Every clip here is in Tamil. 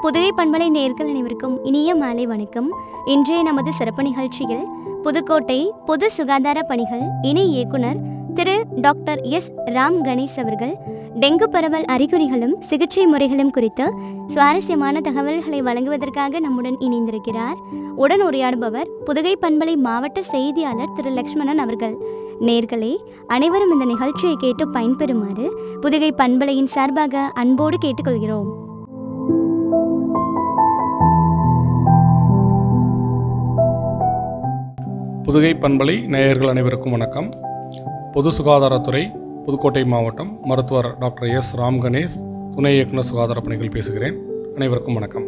புதுகை பண்பலை நேர்கள் அனைவருக்கும் இனிய மாலை வணக்கம் இன்றைய நமது சிறப்பு நிகழ்ச்சியில் புதுக்கோட்டை பொது சுகாதார பணிகள் இணை இயக்குனர் திரு டாக்டர் எஸ் ராம் கணேஷ் அவர்கள் டெங்கு பரவல் அறிகுறிகளும் சிகிச்சை முறைகளும் குறித்து சுவாரஸ்யமான தகவல்களை வழங்குவதற்காக நம்முடன் இணைந்திருக்கிறார் உடன் உரையாடுபவர் புதுகை பண்பலை மாவட்ட செய்தியாளர் திரு லக்ஷ்மணன் அவர்கள் நேர்களே அனைவரும் இந்த நிகழ்ச்சியை கேட்டு பயன்பெறுமாறு புதுகை பண்பலையின் சார்பாக அன்போடு கேட்டுக்கொள்கிறோம் புதுகை பண்பலை நேயர்கள் அனைவருக்கும் வணக்கம் பொது சுகாதாரத்துறை புதுக்கோட்டை மாவட்டம் மருத்துவர் டாக்டர் எஸ் ராம் கணேஷ் துணை இயக்குனர் சுகாதார பணிகள் பேசுகிறேன் அனைவருக்கும் வணக்கம்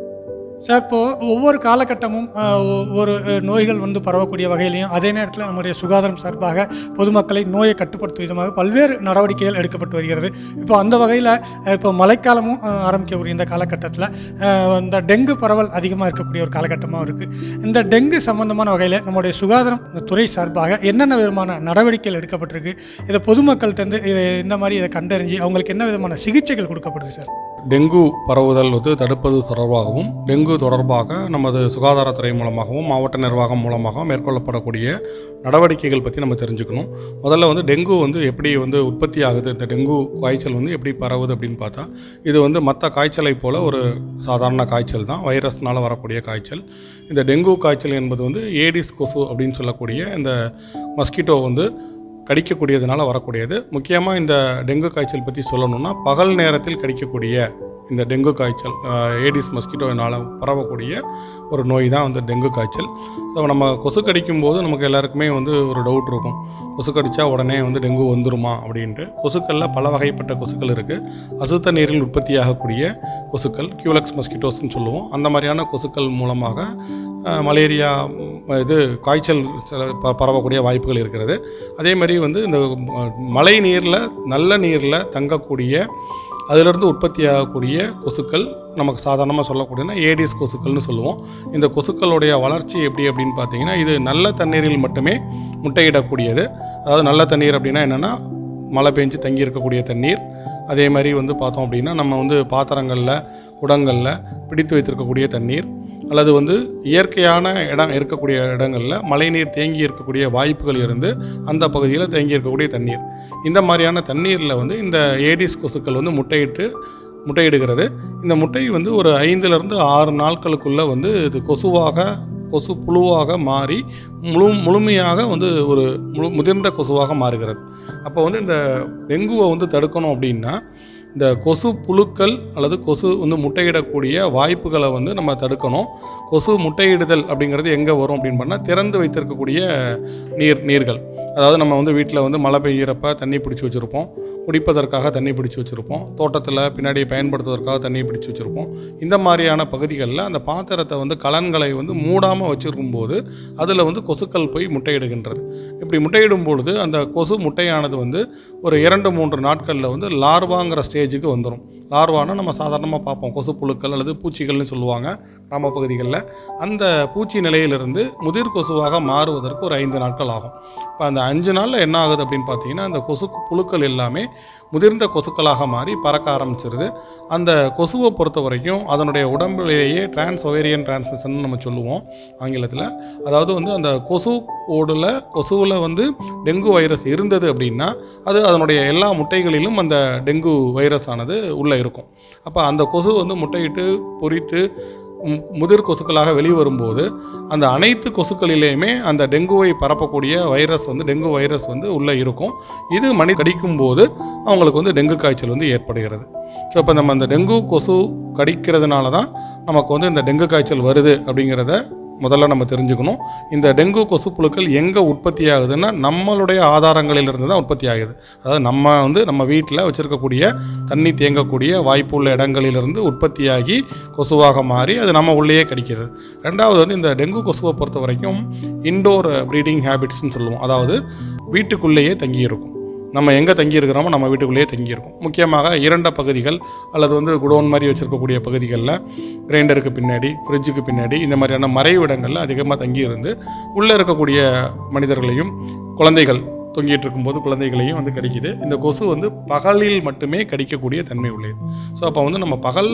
சார் இப்போ ஒவ்வொரு காலகட்டமும் ஆஹ், ஒ- ஒரு அஹ், நோய்கள் வந்து பரவக்கூடிய வகையிலையும் அதே நேரத்தில் நம்முடைய சுகாதாரம் சார்பாக பொதுமக்களை நோயை கட்டுப்படுத்தும் விதமாக பல்வேறு நடவடிக்கைகள் எடுக்கப்பட்டு வருகிறது இப்போ அந்த வகையில் இப்போ மழைக்காலமும் ஆஹ், ஆரம்பிக்கக்கூடிய இந்த காலகட்டத்தில் இந்த டெங்கு பரவல் அதிகமாக இருக்கக்கூடிய ஒரு காலகட்டமாக இருக்குது இந்த டெங்கு சம்பந்தமான வகையில் நம்முடைய சுகாதாரம் துறை சார்பாக என்னென்ன விதமான நடவடிக்கைகள் எடுக்கப்பட்டிருக்கு இதை பொதுமக்கள்கிட்ட இருந்து இதை இந்த மாதிரி இதை கண்டறிஞ்சு அவங்களுக்கு என்ன விதமான சிகிச்சைகள் கொடுக்கப்படுது சார் டெங்கு பரவுதல் வந்து தடுப்பது தொடர்பாகவும் டெங்கு தொடர்பாக நமது சுகாதாரத்துறை மூலமாகவும் மாவட்ட நிர்வாகம் மூலமாக மேற்கொள்ளப்படக்கூடிய நடவடிக்கைகள் பற்றி நம்ம தெரிஞ்சுக்கணும் முதல்ல வந்து டெங்கு வந்து எப்படி வந்து உற்பத்தி ஆகுது இந்த டெங்கு காய்ச்சல் வந்து எப்படி பரவுது அப்படின்னு பார்த்தா இது வந்து மற்ற காய்ச்சலை போல ஒரு சாதாரண காய்ச்சல் தான் வைரஸ்னால வரக்கூடிய காய்ச்சல் இந்த டெங்கு காய்ச்சல் என்பது வந்து ஏடிஸ் கொசு அப்படின்னு சொல்லக்கூடிய இந்த மஸ்கிட்டோ வந்து கடிக்கக்கூடியதுனால வரக்கூடியது முக்கியமாக இந்த டெங்கு காய்ச்சல் பற்றி சொல்லணும்னா பகல் நேரத்தில் கடிக்கக்கூடிய இந்த டெங்கு காய்ச்சல் அஹ், ஏடிஸ் மஸ்கிட்டோவினால் பரவக்கூடிய ஒரு நோய் தான் வந்து டெங்கு காய்ச்சல் ஸோ நம்ம கொசு கடிக்கும் போது நமக்கு எல்லாருக்குமே வந்து ஒரு டவுட் இருக்கும் கொசு கடிச்சா உடனே வந்து டெங்கு வந்துருமா அப்படின்ட்டு கொசுக்களில் பல வகைப்பட்ட கொசுக்கள் இருக்குது அசுத்த நீரில் உற்பத்தியாகக்கூடிய கொசுக்கள் கியூலக்ஸ் மஸ்கிட்டோஸ்னு சொல்லுவோம் அந்த மாதிரியான கொசுக்கள் மூலமாக அஹ், மலேரியா ம், இது காய்ச்சல் சில ப- பரவக்கூடிய வாய்ப்புகள் இருக்கிறது அதே மாதிரி வந்து இந்த அஹ், மழை நீரில் நல்ல நீரில் தங்கக்கூடிய அதிலிருந்து உற்பத்தி ஆகக்கூடிய கொசுக்கள் நமக்கு சாதாரணமாக சொல்லக்கூடியனா ஏடிஸ் கொசுக்கள்னு சொல்லுவோம் இந்த கொசுக்களுடைய வளர்ச்சி எப்படி அப்படின்னு பார்த்தீங்கன்னா இது நல்ல தண்ணீரில் மட்டுமே முட்டையிடக்கூடியது அதாவது நல்ல தண்ணீர் அப்படின்னா என்னென்னா மழை பெஞ்சு தங்கி இருக்கக்கூடிய தண்ணீர் அதே மாதிரி வந்து பார்த்தோம் அப்படின்னா நம்ம வந்து பாத்திரங்களில் குடங்களில் பிடித்து வைத்திருக்கக்கூடிய தண்ணீர் அல்லது வந்து இயற்கையான இடம் இருக்கக்கூடிய இடங்களில் மழைநீர் தேங்கி இருக்கக்கூடிய வாய்ப்புகள் இருந்து அந்த பகுதியில் தேங்கி இருக்கக்கூடிய தண்ணீர் இந்த மாதிரியான தண்ணீரில் வந்து இந்த ஏடிஸ் கொசுக்கள் வந்து முட்டையிட்டு முட்டையிடுகிறது இந்த முட்டை வந்து ஒரு ஐந்துலேருந்து ஆறு நாட்களுக்குள்ளே வந்து இது கொசுவாக கொசு புழுவாக மாறி முழு முழுமையாக வந்து ஒரு முழு முதிர்ந்த கொசுவாக மாறுகிறது அப்போ வந்து இந்த டெங்குவை வந்து தடுக்கணும் அப்படின்னா இந்த கொசு புழுக்கள் அல்லது கொசு வந்து முட்டையிடக்கூடிய வாய்ப்புகளை வந்து நம்ம தடுக்கணும் கொசு முட்டையிடுதல் அப்படிங்கிறது எங்கே வரும் அப்படின்னு பண்ணால் திறந்து வைத்திருக்கக்கூடிய நீர் நீர்கள் அதாவது நம்ம வந்து வீட்டில் வந்து மழை பெய்கிறப்ப தண்ணி பிடிச்சி வச்சுருப்போம் குடிப்பதற்காக தண்ணி பிடிச்சி வச்சுருப்போம் தோட்டத்தில் பின்னாடி பயன்படுத்துவதற்காக தண்ணி பிடிச்சி வச்சுருப்போம் இந்த மாதிரியான பகுதிகளில் அந்த பாத்திரத்தை வந்து கலன்களை வந்து மூடாமல் வச்சிருக்கும்போது அதில் வந்து கொசுக்கள் போய் முட்டையிடுகின்றது இப்படி முட்டையிடும் பொழுது அந்த கொசு முட்டையானது வந்து ஒரு இரண்டு மூன்று நாட்களில் வந்து லார்வாங்கிற ஸ்டேஜுக்கு வந்துடும் லார்வானா நம்ம சாதாரணமாக பார்ப்போம் கொசு புழுக்கள் அல்லது பூச்சிகள்னு சொல்லுவாங்க கிராம பகுதிகளில் அந்த பூச்சி நிலையிலிருந்து முதிர் கொசுவாக மாறுவதற்கு ஒரு ஐந்து நாட்கள் ஆகும் இப்போ அந்த அஞ்சு நாளில் என்ன ஆகுது அப்படின்னு பார்த்தீங்கன்னா அந்த கொசு புழுக்கள் எல்லாமே முதிர்ந்த கொசுக்களாக மாறி பறக்க ஆரம்பிச்சிருது அந்த கொசுவை பொறுத்த வரைக்கும் அதனுடைய உடம்புலேயே டிரான்ஸ் ஒவேரியன் டிரான்ஸ்மிஷன் நம்ம சொல்லுவோம் ஆங்கிலத்தில் அதாவது வந்து அந்த கொசு ஓடுல கொசுவில் வந்து டெங்கு வைரஸ் இருந்தது அப்படின்னா அது அதனுடைய எல்லா முட்டைகளிலும் அந்த டெங்கு வைரஸ் ஆனது உள்ளே இருக்கும் அப்போ அந்த கொசு வந்து முட்டையிட்டு பொரித்து மு- முதிர் கொசுக்களாக வெளிவரும்போது அந்த அனைத்து கொசுக்களிலேயுமே அந்த டெங்குவை பரப்பக்கூடிய வைரஸ் வந்து டெங்கு வைரஸ் வந்து உள்ளே இருக்கும் இது மனி கடிக்கும் போது அவங்களுக்கு வந்து டெங்கு காய்ச்சல் வந்து ஏற்படுகிறது ஸோ இப்போ நம்ம அந்த டெங்கு கொசு கடிக்கிறதுனால தான் நமக்கு வந்து இந்த டெங்கு காய்ச்சல் வருது அப்படிங்கிறத முதல்ல நம்ம தெரிஞ்சுக்கணும் இந்த டெங்கு கொசு புழுக்கள் எங்கே உற்பத்தி ஆகுதுன்னா நம்மளுடைய ஆதாரங்களிலிருந்து தான் உற்பத்தி ஆகுது அதாவது நம்ம வந்து நம்ம வீட்டில் வச்சுருக்கக்கூடிய தண்ணி தேங்கக்கூடிய வாய்ப்புள்ள இடங்களிலிருந்து உற்பத்தியாகி கொசுவாக மாறி அது நம்ம உள்ளேயே கடிக்கிறது ரெண்டாவது வந்து இந்த டெங்கு கொசுவை பொறுத்த வரைக்கும் இன்டோர் ப்ரீடிங் ஹேபிட்ஸ்னு சொல்லுவோம் அதாவது வீட்டுக்குள்ளேயே தங்கி இருக்கும் நம்ம எங்கே தங்கி இருக்கிறோமோ நம்ம வீட்டுக்குள்ளேயே தங்கி இருக்கும் முக்கியமாக இரண்ட பகுதிகள் அல்லது வந்து குடோன் மாதிரி வச்சிருக்கக்கூடிய பகுதிகளில் கிரைண்டருக்கு பின்னாடி ஃப்ரிட்ஜுக்கு பின்னாடி இந்த மாதிரியான மறைவிடங்களில் அதிகமாக தங்கி இருந்து உள்ளே இருக்கக்கூடிய மனிதர்களையும் குழந்தைகள் தொங்கிட்டு இருக்கும்போது குழந்தைகளையும் வந்து கடிக்குது இந்த கொசு வந்து பகலில் மட்டுமே கடிக்கக்கூடிய தன்மை உள்ளது ஸோ அப்போ வந்து நம்ம பகலில்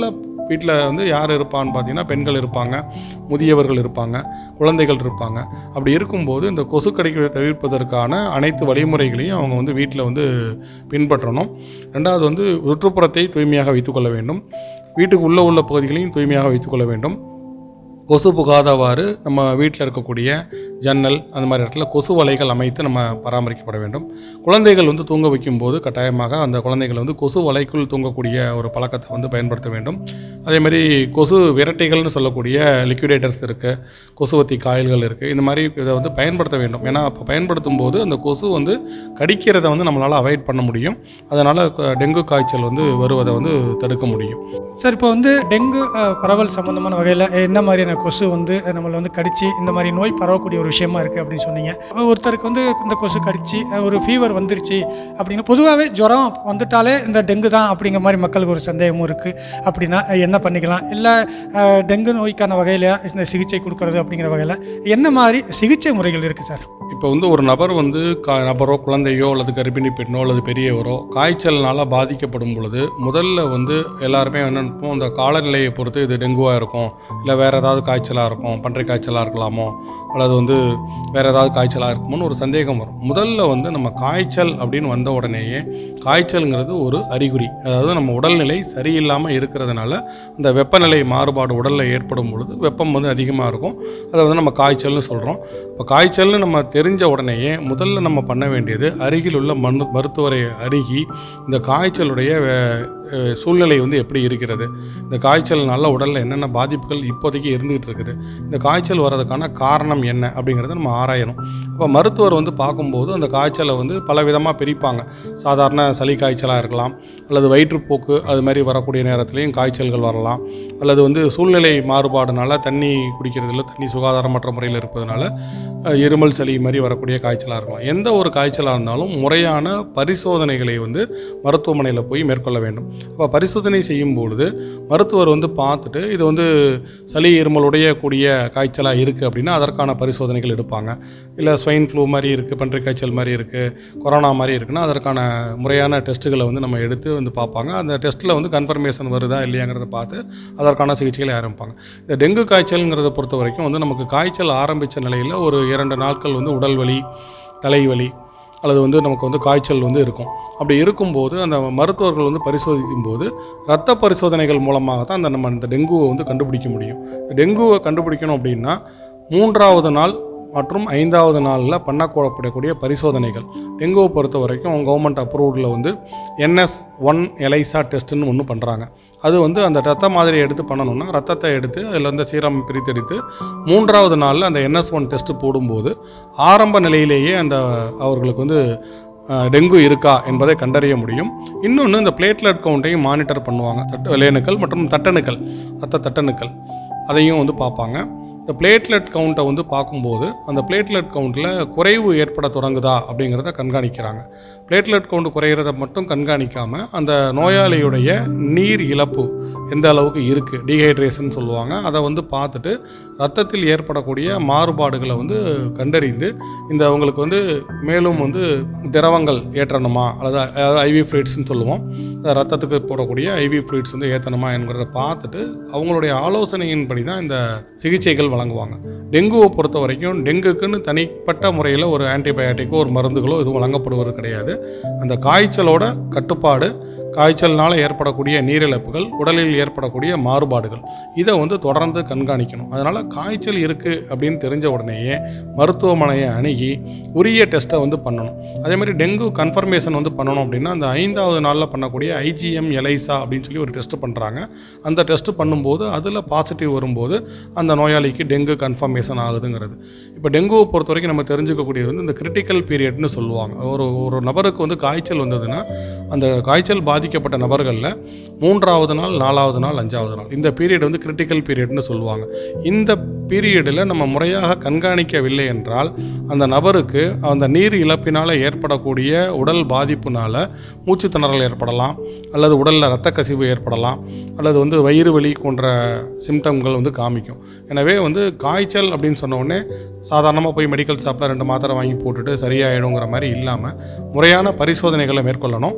வீட்டில் வந்து யார் இருப்பான்னு பார்த்தீங்கன்னா பெண்கள் இருப்பாங்க முதியவர்கள் இருப்பாங்க குழந்தைகள் இருப்பாங்க அப்படி இருக்கும்போது இந்த கொசு கடிக்கிறதை தவிர்ப்பதற்கான அனைத்து வழிமுறைகளையும் அவங்க வந்து வீட்டில் வந்து பின்பற்றணும் ரெண்டாவது வந்து சுற்றுப்புறத்தை தூய்மையாக வைத்துக்கொள்ள வேண்டும் வீட்டுக்கு உள்ளே உள்ள பகுதிகளையும் தூய்மையாக வைத்துக்கொள்ள வேண்டும் கொசு புகாதவாறு நம்ம வீட்டில் இருக்கக்கூடிய ஜன்னல் அந்த மாதிரி இடத்துல கொசு வலைகள் அமைத்து நம்ம பராமரிக்கப்பட வேண்டும் குழந்தைகள் வந்து தூங்க வைக்கும்போது கட்டாயமாக அந்த குழந்தைகள் வந்து கொசு வலைக்குள் தூங்கக்கூடிய ஒரு பழக்கத்தை வந்து பயன்படுத்த வேண்டும் அதே மாதிரி கொசு விரட்டிகள்னு சொல்லக்கூடிய லிக்விடேட்டர்ஸ் இருக்குது கொசுவத்தி காயல்கள் இருக்குது இந்த மாதிரி இதை வந்து பயன்படுத்த வேண்டும் ஏன்னா அப்போ பயன்படுத்தும் போது அந்த கொசு வந்து கடிக்கிறதை வந்து நம்மளால் அவாய்ட் பண்ண முடியும் அதனால் டெங்கு காய்ச்சல் வந்து வருவதை வந்து தடுக்க முடியும் சார் இப்போ வந்து டெங்கு அஹ், பரவல் சம்பந்தமான வகையில் என்ன மாதிரியான கொசு வந்து நம்மளை வந்து கடிச்சு இந்த மாதிரி நோய் பரவக்கூடிய ஒரு விஷயமா இருக்குது அப்படின்னு சொன்னீங்க ஒருத்தருக்கு வந்து இந்த கொசு கடிச்சு அஹ், ஒரு ஃபீவர் வந்துருச்சு அப்படின்னு பொதுவாகவே ஜுரம் வந்துட்டாலே இந்த டெங்கு தான் அப்படிங்கிற மாதிரி மக்களுக்கு ஒரு சந்தேகமும் இருக்குது அப்படின்னா அஹ், என்ன பண்ணிக்கலாம் இல்லை டெங்கு நோய்க்கான வகையில் இந்த சிகிச்சை கொடுக்கறது அப்படிங்கிற வகையில் என்ன மாதிரி சிகிச்சை முறைகள் இருக்குது சார் இப்போ வந்து ஒரு நபர் வந்து கா நபரோ குழந்தையோ அல்லது கர்ப்பிணி பெண்ணோ அல்லது பெரியவரோ காய்ச்சல்னால பாதிக்கப்படும் பொழுது முதல்ல வந்து எல்லாருமே என்ன நினைப்போம் இந்த காலநிலையை பொறுத்து இது டெங்குவாக இருக்கும் இல்லை வேறு ஏதாவது காய்ச்சலாக இருக்கும் பன்றை காய்ச்சலாக இருக்கலாமோ அல்லது வந்து வேறு ஏதாவது காய்ச்சலாக இருக்குமோன்னு ஒரு சந்தேகம் வரும் முதல்ல வந்து நம்ம காய்ச்சல் அப்படின்னு வந்த உடனேயே காய்ச்சல்ங்கிறது ஒரு அறிகுறி அதாவது நம்ம உடல்நிலை சரியில்லாமல் இருக்கிறதுனால அந்த வெப்பநிலை மாறுபாடு உடலில் ஏற்படும் பொழுது வெப்பம் வந்து அதிகமாக இருக்கும் அதை வந்து நம்ம காய்ச்சல்னு சொல்கிறோம் இப்போ காய்ச்சல்னு நம்ம தெரிஞ்ச உடனேயே முதல்ல நம்ம பண்ண வேண்டியது அருகில் உள்ள மனு மருத்துவரை அருகி இந்த காய்ச்சலுடைய வே- அஹ் சூழ்நிலை வந்து எப்படி இருக்கிறது இந்த காய்ச்சல்னால உடலில் என்னென்ன பாதிப்புகள் இப்போதைக்கு இருந்துகிட்டு இருக்குது இந்த காய்ச்சல் வர்றதுக்கான காரணம் என்ன அப்படிங்கிறத நம்ம ஆராயணும் அப்போ மருத்துவர் வந்து பார்க்கும்போது அந்த காய்ச்சலை வந்து பல விதமாக பிரிப்பாங்க சாதாரண சளி காய்ச்சலாக இருக்கலாம் அல்லது வயிற்றுப்போக்கு அது மாதிரி வரக்கூடிய நேரத்துலையும் காய்ச்சல்கள் வரலாம் அல்லது வந்து சூழ்நிலை மாறுபாடுனால தண்ணி குடிக்கிறதுல தண்ணி சுகாதாரமற்ற முறையில் இருப்பதனால அஹ், இருமல் சளி மாதிரி வரக்கூடிய காய்ச்சலாக இருக்கலாம் எந்த ஒரு காய்ச்சலாக இருந்தாலும் முறையான பரிசோதனைகளை வந்து மருத்துவமனையில் போய் மேற்கொள்ள வேண்டும் அப்போ பரிசோதனை செய்யும் பொழுது மருத்துவர் வந்து பார்த்துட்டு இது வந்து சளி இருமலுடைய கூடிய காய்ச்சலாக இருக்குது அப்படின்னா அதற்கான பரிசோதனைகள் எடுப்பாங்க இல்லை ஸ்வைன் ஃப்ளூ மாதிரி இருக்குது பன்றி காய்ச்சல் மாதிரி இருக்குது கொரோனா மாதிரி இருக்குன்னா அதற்கான முறையான டெஸ்ட்டுகளை வந்து நம்ம எடுத்து வந்து பார்ப்பாங்க அந்த டெஸ்ட்டில் வந்து கன்ஃபர்மேஷன் வருதா இல்லையாங்கிறத பார்த்து அதற்கான சிகிச்சைகளை ஆரம்பிப்பாங்க இந்த டெங்கு காய்ச்சல்ங்கிறத பொறுத்த வரைக்கும் வந்து நமக்கு காய்ச்சல் ஆரம்பித்த நிலையில் ஒரு இரண்டு நாட்கள் வந்து உடல் வலி தலைவலி அல்லது வந்து நமக்கு வந்து காய்ச்சல் வந்து இருக்கும் அப்படி இருக்கும்போது அந்த மருத்துவர்கள் வந்து பரிசோதிக்கும் போது ரத்த பரிசோதனைகள் மூலமாக தான் அந்த நம்ம இந்த டெங்குவை வந்து கண்டுபிடிக்க முடியும் இந்த டெங்குவை கண்டுபிடிக்கணும் அப்படின்னா மூன்றாவது நாள் மற்றும் ஐந்தாவது நாளில் பண்ணக்கூடப்படக்கூடிய பரிசோதனைகள் டெங்குவை பொறுத்த வரைக்கும் கவர்மெண்ட் அப்ரூவ்டில் வந்து என்எஸ் ஒன் எலைசா டெஸ்ட்டுன்னு ஒன்று பண்ணுறாங்க அது வந்து அந்த ரத்த மாதிரி எடுத்து பண்ணணும்னா ரத்தத்தை எடுத்து அதில் வந்து சீரம் பிரித்தெடுத்து மூன்றாவது நாளில் அந்த என்எஸ் ஒன் டெஸ்ட்டு போடும்போது ஆரம்ப நிலையிலேயே அந்த அவர்களுக்கு வந்து அஹ், டெங்கு இருக்கா என்பதை கண்டறிய முடியும் இன்னொன்று இந்த பிளேட்லெட் கவுண்ட்டையும் மானிட்டர் பண்ணுவாங்க தட்டு விளையணுக்கள் மற்றும் தட்டணுக்கள் ரத்த தட்டணுக்கள் அதையும் வந்து பார்ப்பாங்க இந்த பிளேட்லெட் கவுண்ட்டை வந்து பார்க்கும்போது அந்த பிளேட்லெட் கவுண்ட்டில் குறைவு ஏற்பட தொடங்குதா அப்படிங்கிறத கண்காணிக்கிறாங்க பிளேட்லெட் கவுண்ட் குறையிறத மட்டும் கண்காணிக்காமல் அந்த நோயாளியுடைய நீர் இழப்பு எந்த அளவுக்கு இருக்குது டீஹைட்ரேஷன் சொல்லுவாங்க அதை வந்து பார்த்துட்டு ரத்தத்தில் ஏற்படக்கூடிய மாறுபாடுகளை வந்து கண்டறிந்து இந்த அவங்களுக்கு வந்து மேலும் வந்து திரவங்கள் ஏற்றணுமா அல்லது அதாவது ஐவி ஃப்ளூயிட்ஸ்னு சொல்லுவோம் அந்த ரத்தத்துக்கு போடக்கூடிய ஐவி ஃப்ளூயிட்ஸ் வந்து ஏற்றணுமா என்கிறத பார்த்துட்டு அவங்களுடைய ஆலோசனையின்படி தான் இந்த சிகிச்சைகள் வழங்குவாங்க டெங்குவை பொறுத்த வரைக்கும் டெங்குக்குன்னு தனிப்பட்ட முறையில் ஒரு ஆன்டிபயாட்டிக்கோ ஒரு மருந்துகளோ எதுவும் வழங்கப்படுவது கிடையாது அந்த காய்ச்சலோட கட்டுப்பாடு காய்ச்சல்னால ஏற்படக்கூடிய நீரிழப்புகள் உடலில் ஏற்படக்கூடிய மாறுபாடுகள் இதை வந்து தொடர்ந்து கண்காணிக்கணும் அதனால் காய்ச்சல் இருக்குது அப்படின்னு தெரிஞ்ச உடனேயே மருத்துவமனையை அணுகி உரிய டெஸ்ட்டை வந்து பண்ணணும் அதே மாதிரி டெங்கு கன்ஃபர்மேஷன் வந்து பண்ணணும் அப்படின்னா அந்த ஐந்தாவது நாளில் பண்ணக்கூடிய ஐஜிஎம் எலைசா அப்படின்னு சொல்லி ஒரு டெஸ்ட் பண்ணுறாங்க அந்த டெஸ்ட் பண்ணும்போது அதில் பாசிட்டிவ் வரும்போது அந்த நோயாளிக்கு டெங்கு கன்ஃபர்மேஷன் ஆகுதுங்கிறது இப்போ டெங்குவை பொறுத்த வரைக்கும் நம்ம தெரிஞ்சுக்கக்கூடியது வந்து இந்த கிரிட்டிக்கல் பீரியட்னு சொல்லுவாங்க ஒரு ஒரு நபருக்கு வந்து காய்ச்சல் வந்ததுன்னா அந்த காய்ச்சல் பாதிக்கப்பட்ட நபர்களில் மூன்றாவது நாள் நாலாவது நாள் அஞ்சாவது நாள் இந்த பீரியட் வந்து கிரிட்டிக்கல் பீரியட்னு சொல்லுவாங்க இந்த பீரியடில் நம்ம முறையாக கண்காணிக்கவில்லை என்றால் அந்த நபருக்கு அந்த நீர் இழப்பினால் ஏற்படக்கூடிய உடல் பாதிப்புனால மூச்சு திணறல் ஏற்படலாம் அல்லது உடலில் இரத்த கசிவு ஏற்படலாம் அல்லது வந்து வயிறு வலி போன்ற சிம்டம்கள் வந்து காமிக்கும் எனவே வந்து காய்ச்சல் அப்படின்னு சொன்ன உடனே சாதாரணமாக போய் மெடிக்கல் ஷாப்பில் ரெண்டு மாத்திரை வாங்கி போட்டுட்டு சரியாயிடுங்கிற மாதிரி இல்லாமல் முறையான பரிசோதனைகளை மேற்கொள்ளணும்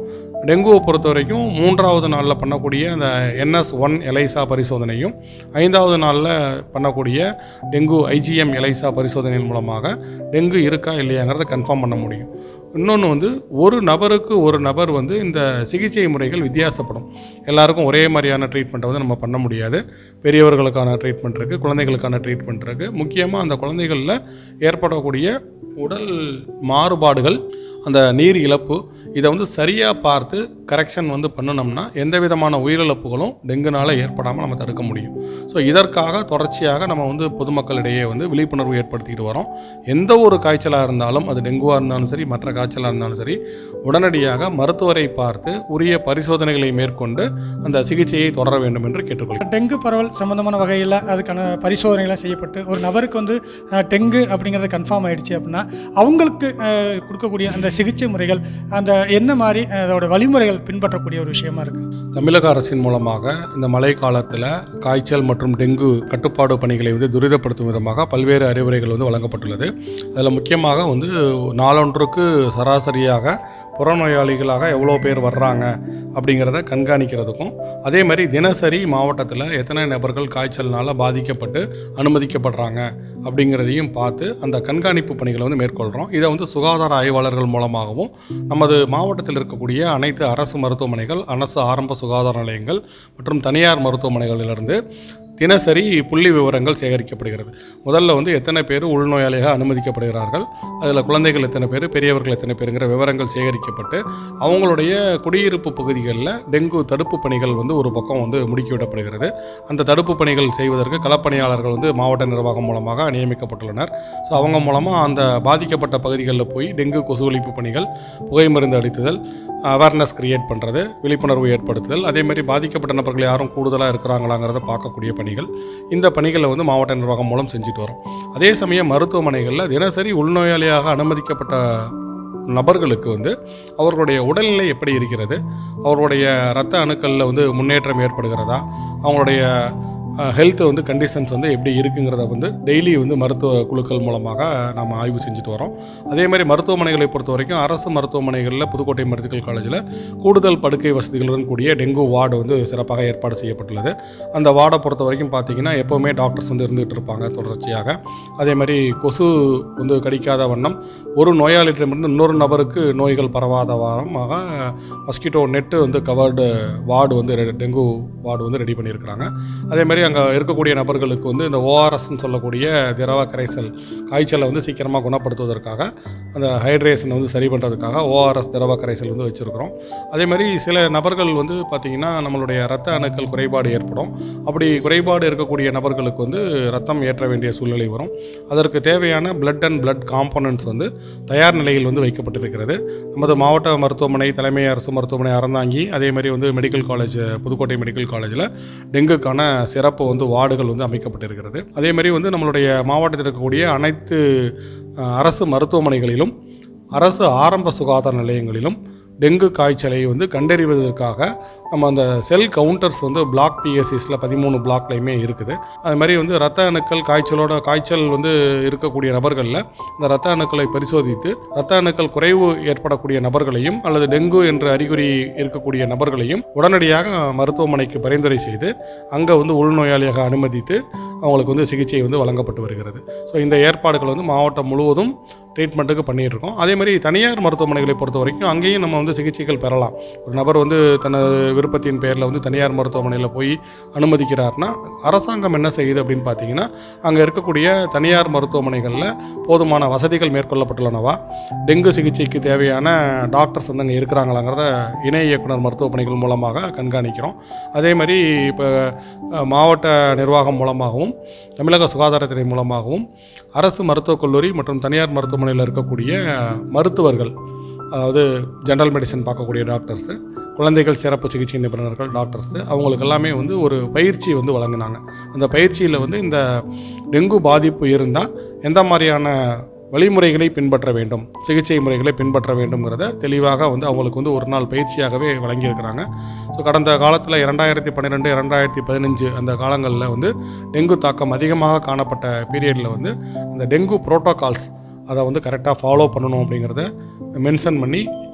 டெங்குவை பொறுத்த வரைக்கும் மூன்றாவது நாளில் பண்ணக்கூடிய அந்த என்எஸ் ஒன் எலைசா பரிசோதனையும் ஐந்தாவது நாளில் பண்ணக்கூடிய டெங்கு ஐஜிஎம் எலைசா பரிசோதனையின் மூலமாக டெங்கு இருக்கா இல்லையாங்கிறத கன்ஃபார்ம் பண்ண முடியும் இன்னொன்று வந்து ஒரு நபருக்கு ஒரு நபர் வந்து இந்த சிகிச்சை முறைகள் வித்தியாசப்படும் எல்லாருக்கும் ஒரே மாதிரியான ட்ரீட்மெண்ட்டை வந்து நம்ம பண்ண முடியாது பெரியவர்களுக்கான ட்ரீட்மெண்ட் இருக்குது குழந்தைகளுக்கான ட்ரீட்மெண்ட் இருக்குது முக்கியமாக அந்த குழந்தைகளில் ஏற்படக்கூடிய உடல் மாறுபாடுகள் அந்த நீர் இழப்பு இதை வந்து சரியாக பார்த்து கரெக்ஷன் வந்து பண்ணினோம்னா எந்த விதமான உயிரிழப்புகளும் டெங்குனால ஏற்படாமல் நம்ம தடுக்க முடியும் ஸோ இதற்காக தொடர்ச்சியாக நம்ம வந்து பொதுமக்களிடையே வந்து விழிப்புணர்வு ஏற்படுத்திக்கிட்டு வரோம் எந்த ஒரு காய்ச்சலாக இருந்தாலும் அது டெங்குவாக இருந்தாலும் சரி மற்ற காய்ச்சலாக இருந்தாலும் சரி உடனடியாக மருத்துவரை பார்த்து உரிய பரிசோதனைகளை மேற்கொண்டு அந்த சிகிச்சையை தொடர வேண்டும் என்று கேட்டுக்கொள்கிறேன் டெங்கு பரவல் சம்பந்தமான வகையில் அதுக்கான பரிசோதனைகள்லாம் செய்யப்பட்டு ஒரு நபருக்கு வந்து அஹ், டெங்கு அப்படிங்கிறது கன்ஃபார்ம் ஆயிடுச்சு அப்படின்னா அவங்களுக்கு அஹ், கொடுக்கக்கூடிய அந்த சிகிச்சை முறைகள் அந்த என்ன மாதிரி அஹ், அதோட வழிமுறைகள் பின்பற்றக்கூடிய ஒரு விஷயமா இருக்கு தமிழக அரசின் மூலமாக இந்த மழை காலத்தில் காய்ச்சல் மற்றும் டெங்கு கட்டுப்பாடு பணிகளை வந்து துரிதப்படுத்தும் விதமாக பல்வேறு அறிவுரைகள் வந்து வழங்கப்பட்டுள்ளது அதில் முக்கியமாக வந்து நாளொன்றுக்கு சராசரியாக புறநோயாளிகளாக எவ்வளோ பேர் வர்றாங்க அப்படிங்கிறத கண்காணிக்கிறதுக்கும் அதே மாதிரி தினசரி மாவட்டத்தில் எத்தனை நபர்கள் காய்ச்சல்னால பாதிக்கப்பட்டு அனுமதிக்கப்படுறாங்க அப்படிங்கிறதையும் பார்த்து அந்த கண்காணிப்பு பணிகளை வந்து மேற்கொள்கிறோம் இதை வந்து சுகாதார ஆய்வாளர்கள் மூலமாகவும் நமது மாவட்டத்தில் இருக்கக்கூடிய அனைத்து அரசு மருத்துவமனைகள் அரசு ஆரம்ப சுகாதார நிலையங்கள் மற்றும் தனியார் மருத்துவமனைகளிலிருந்து தினசரி புள்ளி விவரங்கள் சேகரிக்கப்படுகிறது முதல்ல வந்து எத்தனை பேர் உள்நோயாளியாக அனுமதிக்கப்படுகிறார்கள் அதில் குழந்தைகள் எத்தனை பேர் பெரியவர்கள் எத்தனை பேருங்கிற விவரங்கள் சேகரிக்கப்பட்டு அவங்களுடைய குடியிருப்பு பகுதிகளில் டெங்கு தடுப்பு பணிகள் வந்து ஒரு பக்கம் வந்து முடுக்கிவிடப்படுகிறது அந்த தடுப்பு பணிகள் செய்வதற்கு களப்பணியாளர்கள் வந்து மாவட்ட நிர்வாகம் மூலமாக நியமிக்கப்பட்டுள்ளனர் ஸோ அவங்க மூலமாக அந்த பாதிக்கப்பட்ட பகுதிகளில் போய் டெங்கு கொசு ஒழிப்பு பணிகள் புகை மருந்து அளித்துதல் அவேர்னஸ் கிரியேட் பண்ணுறது விழிப்புணர்வு ஏற்படுத்துதல் அதே மாதிரி பாதிக்கப்பட்ட நபர்கள் யாரும் கூடுதலாக இருக்கிறாங்களாங்கிறத பார்க்கக்கூடிய பணிகள் இந்த பணிகளை வந்து மாவட்ட நிர்வாகம் மூலம் செஞ்சுட்டு வரோம் அதே சமயம் மருத்துவமனைகளில் தினசரி உள்நோயாளியாக அனுமதிக்கப்பட்ட நபர்களுக்கு வந்து அவர்களுடைய உடல்நிலை எப்படி இருக்கிறது அவர்களுடைய இரத்த அணுக்களில் வந்து முன்னேற்றம் ஏற்படுகிறதா அவங்களுடைய ஹெல்த் வந்து கண்டிஷன்ஸ் வந்து எப்படி இருக்குங்கிறத வந்து டெய்லி வந்து மருத்துவ குழுக்கள் மூலமாக நாம் ஆய்வு செஞ்சுட்டு வரோம் அதே மாதிரி மருத்துவமனைகளை பொறுத்த வரைக்கும் அரசு மருத்துவமனைகளில் புதுக்கோட்டை மெடிக்கல் காலேஜில் கூடுதல் படுக்கை வசதிகளுடன் கூடிய டெங்கு வார்டு வந்து சிறப்பாக ஏற்பாடு செய்யப்பட்டுள்ளது அந்த வார்டை பொறுத்த வரைக்கும் பார்த்தீங்கன்னா எப்போவுமே டாக்டர்ஸ் வந்து இருந்துகிட்டு இருப்பாங்க தொடர்ச்சியாக அதே மாதிரி கொசு வந்து கடிக்காத வண்ணம் ஒரு நோயாளியிடமிருந்து இன்னொரு நபருக்கு நோய்கள் பரவாத வாரமாக மஸ்கிட்டோ நெட்டு வந்து கவர்டு வார்டு வந்து ரெ- டெங்கு வார்டு வந்து ரெடி பண்ணியிருக்கிறாங்க அதே மாதிரி அங்கே இருக்கக்கூடிய நபர்களுக்கு வந்து இந்த ஓஆர்எஸ்ன்னு சொல்லக்கூடிய திரவ கரைசல் காய்ச்சலை வந்து சீக்கிரமாக குணப்படுத்துவதற்காக அந்த ஹைட்ரேஷனை வந்து சரி பண்ணுறதுக்காக ஓஆர்எஸ் திரவ கரைசல் வந்து வச்சுருக்கிறோம் அதே மாதிரி சில நபர்கள் வந்து பார்த்திங்கன்னா நம்மளுடைய ரத்த அணுக்கள் குறைபாடு ஏற்படும் அப்படி குறைபாடு இருக்கக்கூடிய நபர்களுக்கு வந்து ரத்தம் ஏற்ற வேண்டிய சூழ்நிலை வரும் அதற்கு தேவையான blood அண்ட் blood காம்போனன்ட்ஸ் வந்து தயார் நிலையில் வந்து வைக்கப்பட்டிருக்கிறது நமது மாவட்ட மருத்துவமனை தலைமை அரசு மருத்துவமனை அறந்தாங்கி அதே மாதிரி வந்து மெடிக்கல் காலேஜ் புதுக்கோட்டை மெடிக்கல் காலேஜில் டெங்குக்கான சிறப்பு வந்து வார்டுகள் வந்து அமைக்கப்பட்டிருக்கிறது அதே மாதிரி வந்து நம்மளுடைய மாவட்டத்தில் இருக்கக்கூடிய அனைத்து அஹ், அரசு மருத்துவமனைகளிலும் அரசு ஆரம்ப சுகாதார நிலையங்களிலும் டெங்கு காய்ச்சலை வந்து கண்டறிவதற்காக நம்ம அந்த செல் கவுண்டர்ஸ் வந்து பிளாக் பிஎஸ்சிஸில் பதிமூணு பிளாக்லையுமே இருக்குது அது மாதிரி வந்து ரத்த அணுக்கள் காய்ச்சலோட காய்ச்சல் வந்து இருக்கக்கூடிய நபர்களில் இந்த ரத்த அணுக்களை பரிசோதித்து ரத்த அணுக்கள் குறைவு ஏற்படக்கூடிய நபர்களையும் அல்லது டெங்கு என்ற அறிகுறி இருக்கக்கூடிய நபர்களையும் உடனடியாக மருத்துவமனைக்கு பரிந்துரை செய்து அங்கே வந்து உள்நோயாளியாக அனுமதித்து அவங்களுக்கு வந்து சிகிச்சை வந்து வழங்கப்பட்டு வருகிறது ஸோ இந்த ஏற்பாடுகள் வந்து மாவட்டம் முழுவதும் ட்ரீட்மெண்ட்டுக்கு பண்ணிட்டு இருக்கோம் அதே மாதிரி தனியார் மருத்துவமனைகளை பொறுத்த வரைக்கும் அங்கேயும் நம்ம வந்து சிகிச்சைகள் பெறலாம் ஒரு நபர் வந்து தனது விருப்பத்தின் பேரில் வந்து தனியார் மருத்துவமனையில் போய் அனுமதிக்கிறார்னா அரசாங்கம் என்ன செய்யுது அப்படின்னு பார்த்தீங்கன்னா அங்கே இருக்கக்கூடிய தனியார் மருத்துவமனைகளில் போதுமான வசதிகள் மேற்கொள்ளப்பட்டுள்ளனவா டெங்கு சிகிச்சைக்கு தேவையான டாக்டர்ஸ் வந்து அங்கே இருக்கிறாங்களாங்கிறத இணை இயக்குனர் மருத்துவமனைகள் மூலமாக கண்காணிக்கிறோம் அதே மாதிரி இப்போ அஹ், மாவட்ட நிர்வாகம் மூலமாகவும் தமிழக சுகாதாரத்துறை மூலமாகவும் அரசு மருத்துவக் கல்லூரி மற்றும் தனியார் மருத்துவமனையில் இருக்கக்கூடிய மருத்துவர்கள் அதாவது ஜெனரல் மெடிசன் பார்க்கக்கூடிய டாக்டர்ஸு குழந்தைகள் சிறப்பு சிகிச்சை நிபுணர்கள் டாக்டர்ஸு அவங்களுக்கு எல்லாமே வந்து ஒரு பயிற்சி வந்து வழங்கினாங்க அந்த பயிற்சியில் வந்து இந்த டெங்கு பாதிப்பு இருந்தால் எந்த மாதிரியான வழிமுறைகளை பின்பற்ற வேண்டும் சிகிச்சை முறைகளை பின்பற்ற வேண்டும்ங்கிறத தெளிவாக வந்து அவங்களுக்கு வந்து ஒரு நாள் பயிற்சியாகவே வழங்கியிருக்கிறாங்க ஸோ கடந்த காலத்தில் இரண்டாயிரத்தி பன்னிரெண்டு இரண்டாயிரத்தி பதினஞ்சு அந்த காலங்களில் வந்து டெங்கு தாக்கம் அதிகமாக காணப்பட்ட பீரியடில் வந்து அந்த டெங்கு புரோட்டோகால்ஸ் அதை வந்து கரெக்டாக ஃபாலோ பண்ணணும் அப்படிங்கிறத மென்ஷன் பண்ணி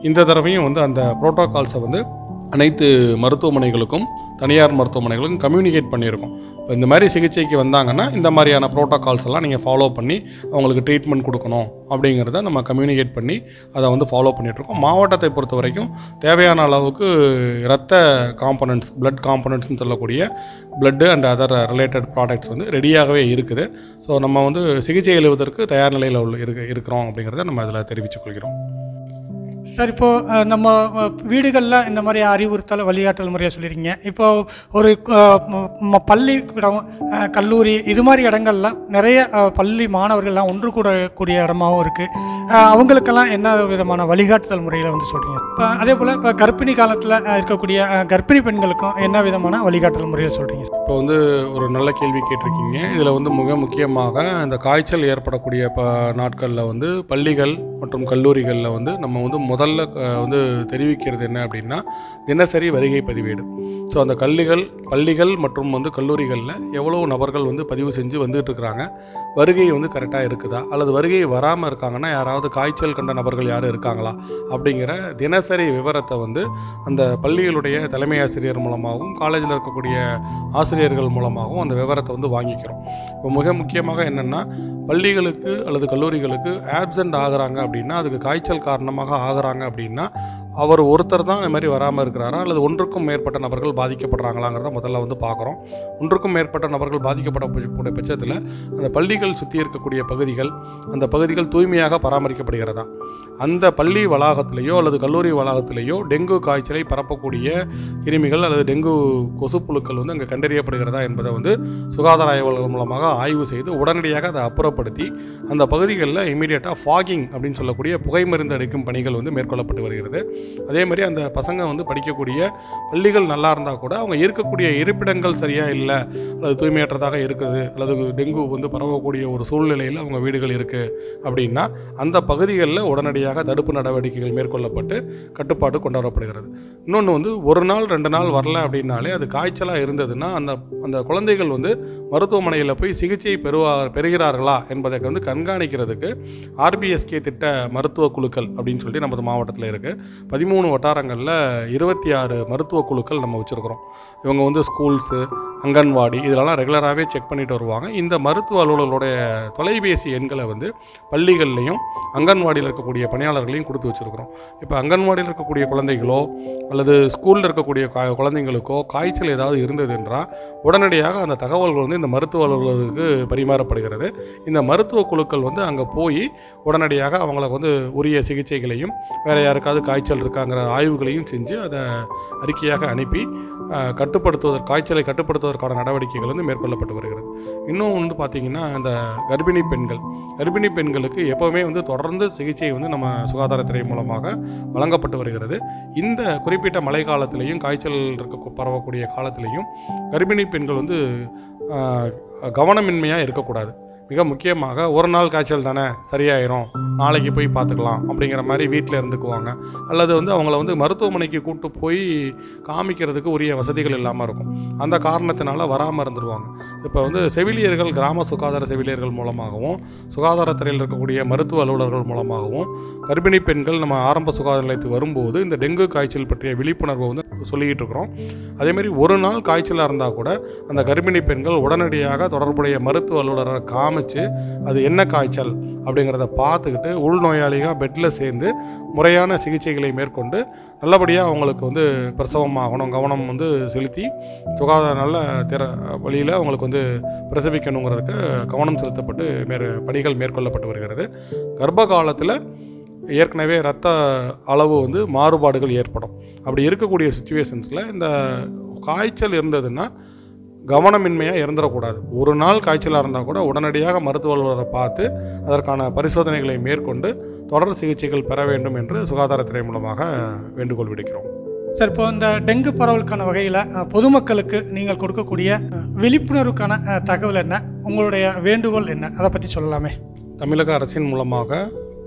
இந்த தடவையும் வந்து அந்த ப்ரோட்டோகால்ஸை வந்து அனைத்து மருத்துவமனைகளுக்கும் தனியார் மருத்துவமனைகளுக்கும் கம்யூனிகேட் பண்ணியிருக்கோம் இப்போ இந்த மாதிரி சிகிச்சைக்கு வந்தாங்கன்னா இந்த மாதிரியான ப்ரோட்டோகால்ஸ் எல்லாம் நீங்கள் ஃபாலோ பண்ணி அவங்களுக்கு ட்ரீட்மெண்ட் கொடுக்கணும் அப்படிங்கிறத நம்ம கம்யூனிகேட் பண்ணி அதை வந்து ஃபாலோ பண்ணிகிட்ருக்கோம் மாவட்டத்தை பொறுத்த வரைக்கும் தேவையான அளவுக்கு இரத்த காம்பனன்ட்ஸ் blood காம்பனன்ட்ஸ்னு சொல்லக்கூடிய blood and other related products வந்து ரெடியாகவே இருக்குது ஸோ நம்ம வந்து சிகிச்சை எழுவதற்கு தயார் நிலையில் உள்ள இருக்கு இருக்கிறோம் அப்படிங்கிறத நம்ம அதில் தெரிவித்துக் கொள்கிறோம் சார் இப்போ அஹ், நம்ம அஹ், வீடுகள்ல இந்த மாதிரி அறிவுறுத்தல் வழிகாட்டல் முறையை சொல்லியிருக்கீங்க இப்போ ஒரு அஹ், ம- ம- பள்ளி இடம் அஹ், கல்லூரி இது மாதிரி இடங்கள்ல நிறைய அஹ், பள்ளி மாணவர்கள்லாம் ஒன்று கூடக்கூடிய இடமாவும் இருக்கு அஹ், அவங்களுக்கெல்லாம் என்ன விதமான வழிகாட்டுதல் முறையில வந்து சொல்றீங்க இப்போ அதே போல இப்போ கர்ப்பிணி காலத்துல அஹ், இருக்கக்கூடிய அஹ், கர்ப்பிணி பெண்களுக்கும் என்ன விதமான வழிகாட்டல் முறையை சொல்றீங்க இப்போ வந்து ஒரு நல்ல கேள்வி கேட்டிருக்கீங்க இதில் வந்து மிக முக்கியமாக இந்த காய்ச்சல் ஏற்படக்கூடிய ப நாட்களில் வந்து பள்ளிகள் மற்றும் கல்லூரிகளில் வந்து நம்ம வந்து முதல்ல அஹ், வந்து தெரிவிக்கிறது என்ன அப்படின்னா தினசரி வருகை பதிவேடு ஸோ அந்த கல்லிகள் பள்ளிகள் மற்றும் வந்து கல்லூரிகளில் எவ்வளோ நபர்கள் வந்து பதிவு செஞ்சு வந்துட்டு இருக்கிறாங்க வருகை வந்து கரெக்டாக இருக்குதா அல்லது வருகை வராமல் இருக்காங்கன்னா யாராவது காய்ச்சல் கண்ட நபர்கள் யாரும் இருக்காங்களா அப்படிங்கிற தினசரி விவரத்தை வந்து அந்த பள்ளிகளுடைய தலைமை ஆசிரியர் மூலமாகவும் காலேஜில் இருக்கக்கூடிய ஆசிரியர்கள் மூலமாகவும் அந்த விவரத்தை வந்து வாங்கிக்கிறோம் இப்போ மிக முக்கியமாக என்னென்னா பள்ளிகளுக்கு அல்லது கல்லூரிகளுக்கு ஆப்சண்ட் ஆகுறாங்க அப்படின்னா அதுக்கு காய்ச்சல் காரணமாக ஆகுறாங்க அப்படின்னா அவர் ஒருத்தர் தான் இது மாதிரி வராமல் இருக்கிறாரா அல்லது ஒன்றுக்கும் மேற்பட்ட நபர்கள் பாதிக்கப்படுறாங்களாங்கிறத முதல்ல வந்து பார்க்குறோம் ஒன்றுக்கும் மேற்பட்ட நபர்கள் பாதிக்கப்படக்கூடிய பட்சத்தில் அந்த பள்ளிகள் சுற்றி இருக்கக்கூடிய பகுதிகள் அந்த பகுதிகள் தூய்மையாக பராமரிக்கப்படுகிறதா அந்த பள்ளி வளாகத்திலேயோ அல்லது கல்லூரி வளாகத்திலேயோ டெங்கு காய்ச்சலை பரப்பக்கூடிய கிருமிகள் அல்லது டெங்கு கொசுப்புழுக்கள் வந்து அங்கே கண்டறியப்படுகிறதா என்பதை வந்து சுகாதார ஆய்வாளர்கள் மூலமாக ஆய்வு செய்து உடனடியாக அதை அப்புறப்படுத்தி அந்த பகுதிகளில் இமீடியட்டாக ஃபாகிங் அப்படின்னு சொல்லக்கூடிய புகை மருந்து அடிக்கும் பணிகள் வந்து மேற்கொள்ளப்பட்டு வருகிறது அதே மாதிரி அந்த பசங்க வந்து படிக்கக்கூடிய பள்ளிகள் நல்லா இருந்தால் கூட அவங்க இருக்கக்கூடிய இருப்பிடங்கள் சரியாக இல்லை அல்லது தூய்மையற்றதாக இருக்குது அல்லது டெங்கு வந்து பரவக்கூடிய ஒரு சூழ்நிலையில் அவங்க வீடுகள் இருக்குது அப்படின்னா அந்த பகுதிகளில் உடனடியாக தடுப்பு நடவடிக்கைகள் மேற்கொள்ளப்பட்டு கட்டுப்பாடு கொண்டு வரப்படுகிறது இன்னொன்று வந்து ஒரு நாள் ரெண்டு நாள் வரல அப்படின்னாலே அது காய்ச்சலாக இருந்ததுன்னா அந்த அந்த குழந்தைகள் வந்து மருத்துவமனையில் போய் சிகிச்சை பெறுவா பெறுகிறார்களா என்பதை வந்து கண்காணிக்கிறதுக்கு ஆர்பிஎஸ்கே திட்ட மருத்துவ குழுக்கள் அப்படின்னு சொல்லி நமது மாவட்டத்தில் இருக்குது பதிமூணு வட்டாரங்களில் இருபத்தி ஆறு மருத்துவ குழுக்கள் நம்ம வச்சுருக்கிறோம் இவங்க வந்து ஸ்கூல்ஸு அங்கன்வாடி இதெல்லாம் ரெகுலராகவே செக் பண்ணிட்டு வருவாங்க இந்த மருத்துவ அலுவலர்களுடைய தொலைபேசி எண்களை வந்து பள்ளிகள்லையும் அங்கன்வாடியில் இருக்கக்கூடிய பணியாளர்களையும் கொடுத்து வச்சுருக்கிறோம் இப்போ அங்கன்வாடியில் இருக்கக்கூடிய குழந்தைகளோ அல்லது ஸ்கூலில் இருக்கக்கூடிய கா- குழந்தைங்களுக்கோ காய்ச்சல் ஏதாவது இருந்தது என்றால் உடனடியாக அந்த தகவல்கள் வந்து இந்த மருத்துவ அலுவலருக்கு பரிமாறப்படுகிறது இந்த மருத்துவ குழுக்கள் வந்து அங்கே போய் உடனடியாக அவங்களுக்கு வந்து உரிய சிகிச்சைகளையும் வேற யாருக்காவது காய்ச்சல் இருக்காங்கிற ஆய்வுகளையும் செஞ்சு அதை அறிக்கையாக அனுப்பி அஹ், கட்டுப்படுத்துவதற்கு காய்ச்சலை கட்டுப்படுத்துவதற்கான நடவடிக்கைகள் வந்து மேற்கொள்ளப்பட்டு வருகிறது இன்னும் வந்து பார்த்தீங்கன்னா இந்த கர்ப்பிணி பெண்கள் கர்ப்பிணி பெண்களுக்கு எப்போவுமே வந்து தொடர்ந்து சிகிச்சை வந்து நம்ம சுகாதாரத்துறை மூலமாக வழங்கப்பட்டு வருகிறது இந்த குறிப்பிட்ட மழை காலத்திலையும் காய்ச்சல் இருக்க பரவக்கூடிய காலத்திலையும் கர்ப்பிணி பெண்கள் வந்து ஆஹ், கவனமின்மையாக இருக்கக்கூடாது மிக முக்கியமாக ஒரு நாள் காய்ச்சல் தானே சரியாயிரும் நாளைக்கு போய் பார்த்துக்கலாம் அப்படிங்கிற மாதிரி வீட்டில் இருந்துக்குவாங்க அல்லது வந்து அவங்கள வந்து மருத்துவமனைக்கு கூட்டு போய் காமிக்கிறதுக்கு உரிய வசதிகள் இல்லாமல் இருக்கும் அந்த காரணத்தினால வராமல் இருந்துருவாங்க இப்போ வந்து செவிலியர்கள் கிராம சுகாதார செவிலியர்கள் மூலமாகவும் சுகாதாரத்துறையில் இருக்கக்கூடிய மருத்துவ அலுவலர்கள் மூலமாகவும் கர்ப்பிணி பெண்கள் நம்ம ஆரம்ப சுகாதார நிலையத்துக்கு வரும்போது இந்த டெங்கு காய்ச்சல் பற்றிய விழிப்புணர்வை வந்து சொல்லிக்கிட்டு இருக்கிறோம் அதே மாதிரி ஒரு நாள் காய்ச்சலாக இருந்தால் கூட அந்த கர்ப்பிணி பெண்கள் உடனடியாக தொடர்புடைய மருத்துவ அலுவலரை காமிச்சு அது என்ன காய்ச்சல் அப்படிங்கிறத பார்த்துக்கிட்டு உள்நோயாளியாக பெட்டில் சேர்ந்து முறையான சிகிச்சைகளை மேற்கொண்டு நல்லபடியாக அவங்களுக்கு வந்து பிரசவம் ஆகணும் கவனம் வந்து செலுத்தி சுகாதார நல்ல திற வழியில் அவங்களுக்கு வந்து பிரசவிக்கணுங்கிறதுக்கு கவனம் செலுத்தப்பட்டு மேற் பணிகள் மேற்கொள்ளப்பட்டு வருகிறது கர்ப்ப காலத்தில் ஏற்கனவே ரத்த அளவு வந்து மாறுபாடுகள் ஏற்படும் அப்படி இருக்கக்கூடிய சுச்சுவேஷன்ஸில் இந்த காய்ச்சல் இருந்ததுன்னா கவனமின்மையாக இருந்துடக்கூடாது ஒரு நாள் காய்ச்சலாக இருந்தால் கூட உடனடியாக மருத்துவ அலுவலரை பார்த்து அதற்கான பரிசோதனைகளை மேற்கொண்டு தொடர் சிகிச்சைகள் பெற வேண்டும் என்று சுகாதாரத்துறை மூலமாக வேண்டுகோள் விடுக்கிறோம் சார் இப்போ இந்த டெங்கு பரவலுக்கான வகையில் பொதுமக்களுக்கு நீங்கள் கொடுக்கக்கூடிய அஹ், விழிப்புணர்வுக்கான அஹ், தகவல் என்ன உங்களுடைய வேண்டுகோள் என்ன அதை பற்றி சொல்லலாமே தமிழக அரசின் மூலமாக